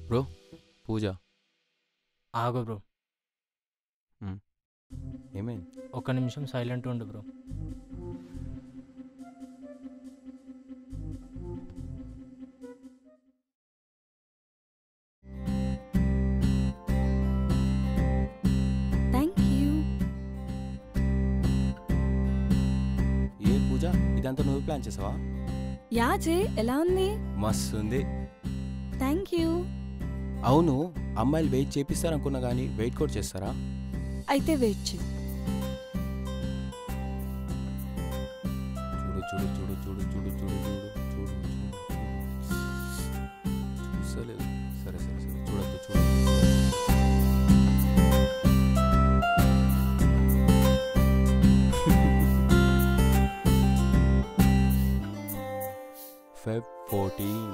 bro పూజ ఆగు bro ఏమైంది ఒక్క నిమిషం సైలెంట్ ఉండు బ్రో థ్యాంక్ యూ ఏ పూజ ఇదంతా నువ్వు ప్లాన్ చేసావా యా జే ఎలా ఉంది మస్తు ఉంది థ్యాంక్ యూ అవును అమ్మాయిలు వెయిట్ చేపిస్తారనుకున్నా కానీ వెయిట్ కూడా చేస్తారా అయితే వెయిట్ చేయి చూడు చూడు చూడు చూడు చూడు చూడు చూడు చూడు చూసలేదు సరే సరే సరే చూడద్దు చూడు ఫెబ్ ఫోర్టీన్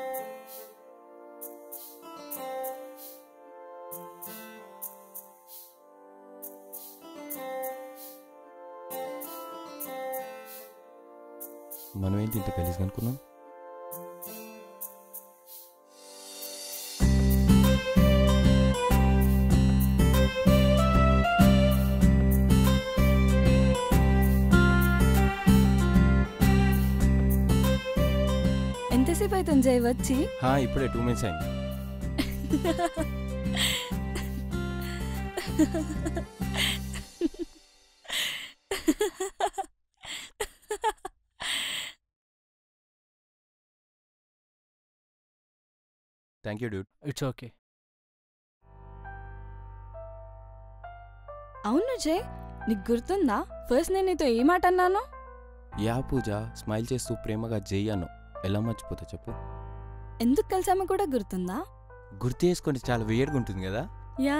మనం ఏంటి ఇంత కలిసి అనుకున్నాం ఎంతసేపు అవుతుంది జై వచ్చి హా, ఇప్పుడే టూ మినిట్స్ అయింది thank you dude it's okay అవును జే నీకు గుర్తుందా ఫస్ట్ నేను నీతో ఏ మాట అన్నాను యా పూజ స్మైల్ చేస్తూ ప్రేమగా జయ్యాను ఎలా మర్చిపోతా చెప్పు ఎందుకు కలిసామో కూడా గుర్తుందా గుర్తు చేసుకుంటే చాలా వేడిగా ఉంటుంది కదా యా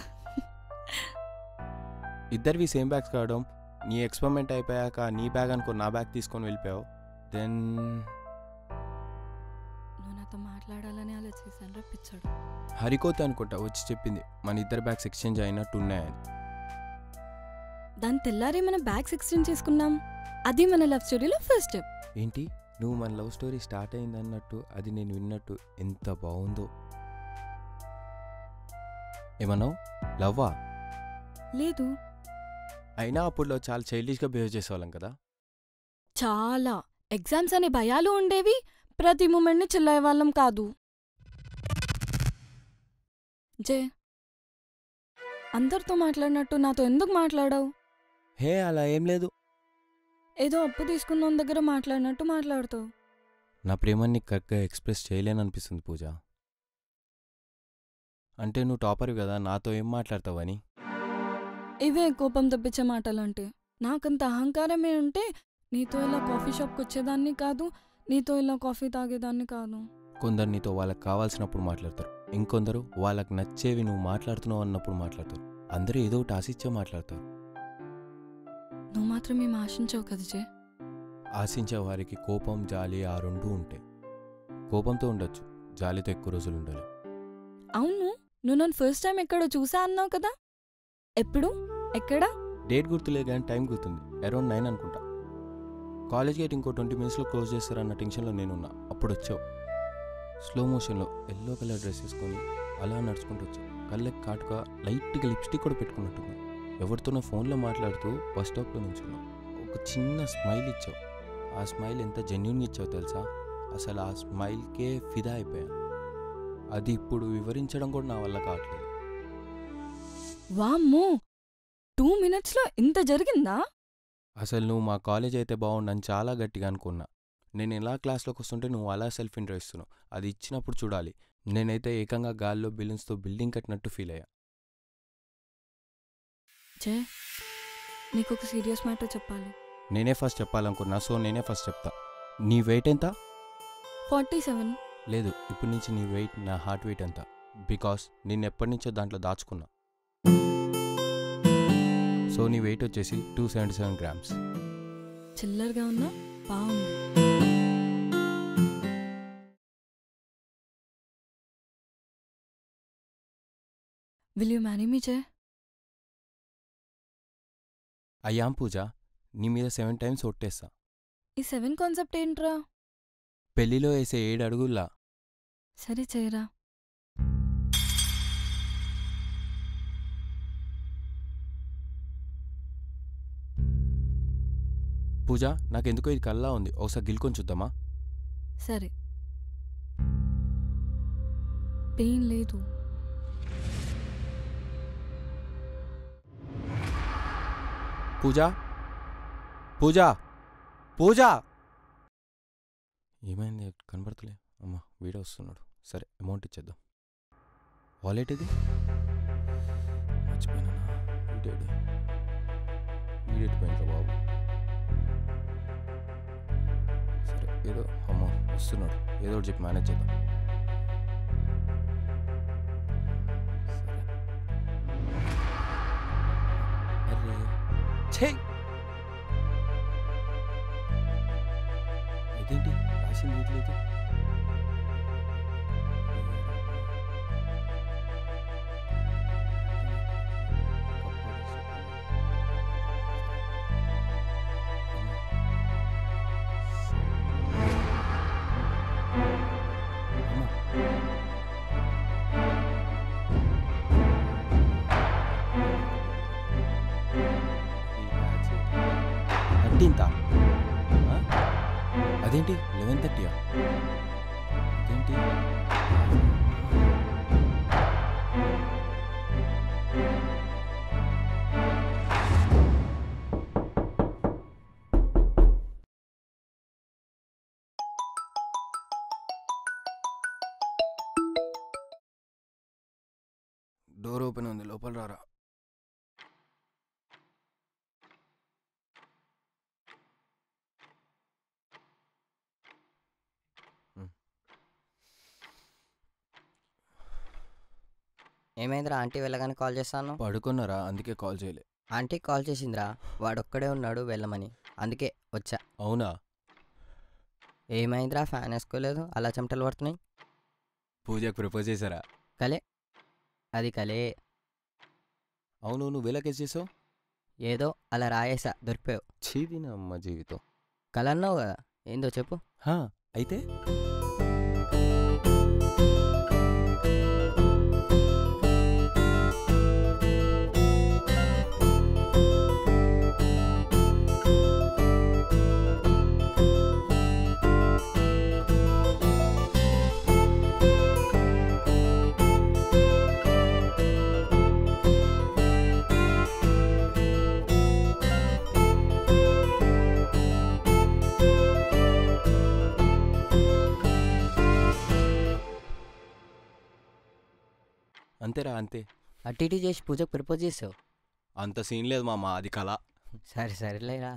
ఇద్దరివి సేమ్ బ్యాగ్స్ కావడం నీ ఎక్స్పెరిమెంట్ అయిపోయాక నీ బ్యాగ్ అనుకో నా బ్యాగ్ తీసుకొని వెళ్ళిపోయావు దెన్ నువ్వు నాతో మాట్లాడాలని ఆలోచిస్తాను రా పిచ్చాడు హరికోత అనుకుంటా వచ్చి చెప్పింది మన ఇద్దరు బ్యాగ్స్ ఎక్స్చేంజ్ అయినట్టు ఉన్నాయని దాని తెల్లారి మన బ్యాగ్స్ ఎక్స్చేంజ్ చేసుకున్నాం అది మన లవ్ స్టోరీలో ఫస్ట్ స్టెప్ ఏంటి నువ్వు మన లవ్ స్టోరీ స్టార్ట్ అయింది అన్నట్టు అది నేను విన్నట్టు ఎంత బాగుందో ఏమన్నావు లవ్వా లేదు అయినా అప్పుడులో చాలా చైల్డిష్గా బిహేవ్ చేసేవాళ్ళం కదా చాలా ఎగ్జామ్స్ అనే భయాలు ఉండేవి ప్రతి మూమెంట్ని చిల్లయ్యే వాళ్ళం కాదు జే అందరితో మాట్లాడినట్టు నాతో ఎందుకు మాట్లాడావు హే అలా ఏం లేదు ఏదో అప్పు తీసుకున్న దగ్గర మాట్లాడినట్టు మాట్లాడుతావు నా ప్రేమాన్ని కరెక్ట్గా ఎక్స్ప్రెస్ చేయలేననిపిస్తుంది పూజ అంటే నువ్వు టాపర్ కదా నాతో ఏం మాట్లాడతావని ఇవే కోపం తెప్పించే మాటలంటే నాకంత అహంకారమే ఉంటే నీతో ఇలా కాఫీ షాప్కి వచ్చేదాన్ని కాదు నీతో ఇలా కాఫీ తాగేదాన్ని కాదు కొందరు నీతో వాళ్ళకి కావాల్సినప్పుడు మాట్లాడతారు ఇంకొందరు వాళ్ళకి నచ్చేవి నువ్వు మాట్లాడుతున్నావు అన్నప్పుడు మాట్లాడతారు అందరూ ఏదో ఒకటి ఆశించే మాట్లాడతారు నువ్వు మాత్రం ఏం ఆశించావు కదా జే ఆశించే వారికి కోపం జాలి ఆ రెండూ ఉంటాయి కోపంతో ఉండొచ్చు జాలితో ఎక్కువ రోజులు ఉండాలి అవును నువ్వు నన్ను ఫస్ట్ టైం ఎక్కడో చూసా అన్నావు కదా ఎప్పుడు ఎక్కడ డేట్ గుర్తులేదు కానీ టైం గుర్తుంది అరౌండ్ నైన్ అనుకుంటా కాలేజ్ గేట్ ఇంకో ట్వంటీ మినిట్స్లో క్లోజ్ చేస్తారన్న టెన్షన్లో నేనున్నా అప్పుడు వచ్చావు స్లో మోషన్లో ఎల్లో కలర్ డ్రెస్ వేసుకొని అలా నడుచుకుంటూ వచ్చావు కళ్ళకి కాటుగా లైట్గా లిప్స్టిక్ కూడా పెట్టుకున్నట్టున్నా ఎవరితోనో ఫోన్లో మాట్లాడుతూ బస్ స్టాప్లో నుంచున్నావు ఒక చిన్న స్మైల్ ఇచ్చావు ఆ స్మైల్ ఎంత జెన్యున్గా ఇచ్చావు తెలుసా అసలు ఆ స్మైల్కే ఫిదా అయిపోయాను అది ఇప్పుడు వివరించడం కూడా నా వల్ల కావట్లేదు వామ్మో టూ మినిట్స్లో ఇంత జరిగిందా అసలు నువ్వు మా కాలేజ్ అయితే బాగుండని చాలా గట్టిగా అనుకున్నా నేను ఎలా క్లాస్లోకి వస్తుంటే నువ్వు అలా సెల్ఫ్ ఇంట్రో ఇస్తున్నావు అది ఇచ్చినప్పుడు చూడాలి నేనైతే ఏకంగా గాల్లో బిల్లింగ్స్తో బిల్డింగ్ కట్టినట్టు ఫీల్ అయ్యా జే నీకు ఒక సీరియస్ మ్యాటర్ చెప్పాలి నేనే ఫస్ట్ చెప్పాలనుకున్నా సో నేనే ఫస్ట్ చెప్తా నీ వెయిట్ ఎంత ఫార్టీ సెవెన్ లేదు ఇప్పటి నుంచి నీ వెయిట్ నా హార్ట్ వెయిట్ ఎంత బికాస్ నేను ఎప్పటి నుంచో దాంట్లో దాచుకున్నా సో నీ వెయిట్ వచ్చేసి టూ సెవెంటీ సెవెన్ గ్రామ్స్ చిల్లరగా ఉన్నా బాగుంది will you marry me Jay I am Pooja నీ మీద సెవెన్ టైమ్స్ ఒట్టేస్తా ఈ సెవెన్ కాన్సెప్ట్ ఏంట్రా పెళ్లిలో వేసే ఏడు అడుగుల్లా సరే చేయరా పూజ నాకెందుకో ఇది కల్లా ఉంది ఒకసారి గిల్కొని చూద్దామా సరే పెయిన్ లేదు పూజ పూజ పూజ ఏమైంది కనబడతలే అమ్మ వీడియో వస్తున్నాడు సరే అమౌంట్ ఇచ్చేద్దాం వాలెట్ ఇది మర్చిపోయినా వీడియోడి వీడియో పోయింట్రా బాబు సరే ఏదో అమ్మ వస్తున్నాడు ఏదో ఒకటి చెప్పి మేనేజ్ చేద్దాం సరే అరే ఛే ఇదేంటి రాసింది వీట్లేదు థర్టీన్తా అదేంటి లెవెన్ థర్టీయా అదేంటి డోర్ ఓపెన్ ఉంది లోపల రారా ఏమైందిరా ఆంటీ వెళ్ళగానే కాల్ చేస్తాను పడుకున్నారా అందుకే కాల్ చేయలే ఆంటీ కాల్ చేసిందిరా వాడొక్కడే ఉన్నాడు వెళ్ళమని అందుకే వచ్చా అవునా ఏమైందిరా ఫ్యాన్ వేసుకోలేదు అలా చెమటలు పడుతున్నాయి పూజకు ప్రపోజ్ చేశారా కలే అది కలే అవును నువ్వు ఎలా కేసు చేసావు ఏదో అలా రాయేసా దొరికిపోయావు చీదిన అమ్మ జీవితం కల అన్నావు కదా ఏందో చెప్పు హా, అయితే అంతేరా అంతే అటు ఇటు చేసి పూజకు ప్రపోజ్ చేసావు అంత సీన్ లేదు మామ అది కళ సరే సరేలేరా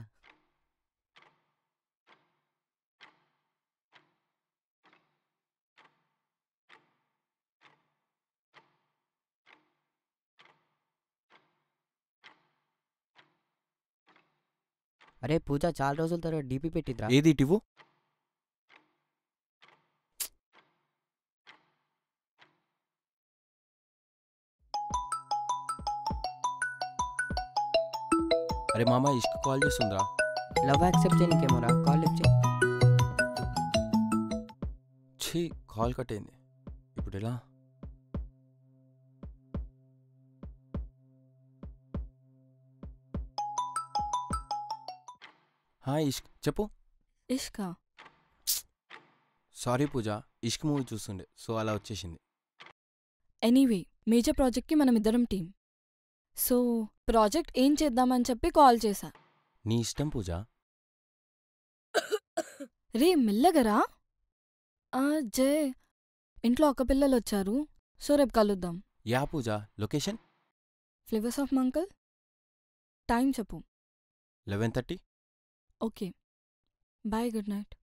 అరే పూజ చాలా రోజుల తర్వాత డీపీ పెట్టిద్రా ఏది ఇటివు అరే మామ ఇష్క కాల్ చేస్తుందిరా లవ్ యాక్సెప్ట్ చేయనికేమోరా కాల్ లిఫ్ట్ చేయి ఛీ కాల్ కట్ అయింది ఇప్పుడు ఎలా హాయ్ ఇష్క్ చెప్పు ఇష్కా సారీ పూజ ఇష్క్ మూవీ చూస్తుండే సో అలా వచ్చేసింది ఎనీవే మేజర్ ప్రాజెక్ట్కి మనం ఇద్దరం టీం సో ప్రాజెక్ట్ ఏం చేద్దామని చెప్పి కాల్ చేశా నీ ఇష్టం పూజ రే మెల్లగరా ఆ, జయ్ ఇంట్లో ఒక పిల్లలు వచ్చారు సో రేపు కలుద్దాం yeah Pooja location flavours of మంకల్ టైం చెప్పు eleven thirty okay bye good night